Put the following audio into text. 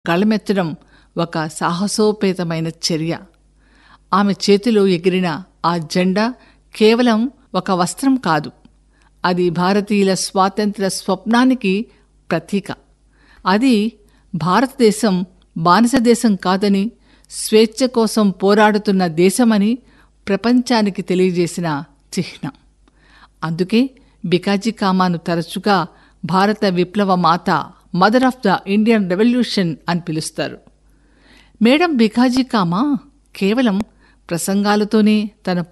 కళ్ళమెత్తడం ఒక సాహసోపేతమైన చర్య ఆమె చేతిలో ఎగిరిన ఆ జెండా కేవలం ఒక వస్త్రం కాదు అది భారతీయుల స్వాతంత్ర్య స్వప్నానికి ప్రతీక అది భారతదేశం బానిస దేశం కాదని స్వేచ్ఛ కోసం పోరాడుతున్న దేశమని ప్రపంచానికి తెలియజేసిన చిహ్నం అందుకే బికాజీ కామాను తరచుగా భారత విప్లవ మాత mother of the Indian revolution అని పిలుస్తారు మేడం బికాజీ కామా కేవలం ప్రసంగాలతోనే తన